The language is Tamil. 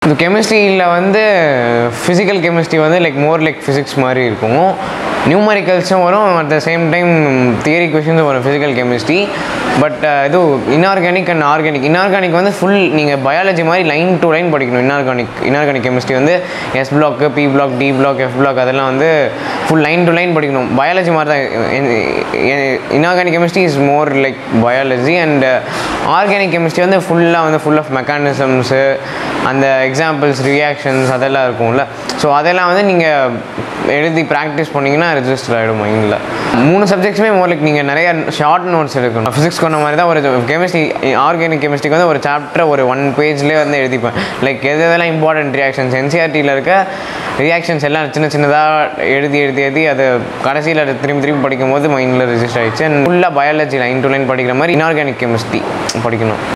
இந்த கெமிஸ்ட்ரியில் வந்து ஃபிசிக்கல் கெமிஸ்ட்ரி வந்து லைக் மோர் லைக் ஃபிசிக்ஸ் மாதிரி இருக்கும் நியூமரிக்கல்ஸும் வரும் at the same time theory கொஷின்ஸும் வரும் ஃபிசிக்கல் கெமிஸ்ட்ரி பட் இது இன்ஆர்கானிக் அண்ட் ஆர்கானிக் இன்ஆர்கானிக் வந்து ஃபுல் நீங்கள் பயாலஜி மாதிரி லைன் டு லைன் படிக்கணும் இன்ஆர்கானிக் இன்ஆர்கானிக் கெமிஸ்ட்ரி வந்து S block P block D block F block அதெல்லாம் வந்து ஃபுல் லைன் டு லைன் படிக்கணும் பயாலஜி மாதிரி தான் inorganic chemistry is more like biology and organic chemistry வந்து ஃபுல்லாக வந்து ஃபுல் ஆஃப் மெக்கானிசம்ஸு அந்த எக்ஸாம்பிள்ஸ் ரியாக்ஷன்ஸ் அதெல்லாம் இருக்கும்ல ஸோ அதெல்லாம் வந்து நீங்கள் எழுதி ப்ராக்டிஸ் பண்ணிங்கன்னா ரெஜிஸ்டர் ஆகிடும் மைண்டில் மூணு சப்ஜெக்ட்ஸுமே மோர் லைக் நீங்கள் நிறைய ஷார்ட் நோட்ஸ் எடுக்கணும் ஃபிசிக்ஸ் கொண்ட மாதிரி தான் ஒரு கெமிஸ்ட்ரி ஆர்கானிக் கெமிஸ்ட்ரிக்கு வந்து ஒரு சாப்டர் ஒரு ஒன் பேஜ்லேயே வந்து எழுதிப்பேன் லைக் எது எதெல்லாம் இம்பார்ட்டன்ட் ரியாக்ஷன்ஸ் என்சிஆர்டியில் இருக்க ரியாக்ஷன்ஸ் எல்லாம் சின்ன சின்னதாக எழுதி எழுதி எழுதி அது கடைசியில் அது திரும்பி திரும்பி படிக்கும் போது மைண்டில் ரெஜிஸ்டர் ஆயிடுச்சு அண்ட் ஃபுல்லாக பயாலஜி லைன் டு லைன் படிக்கிற மாதிரி இன்ஆர்கானிக் கெமிஸ்ட்ரி படிக்கணும்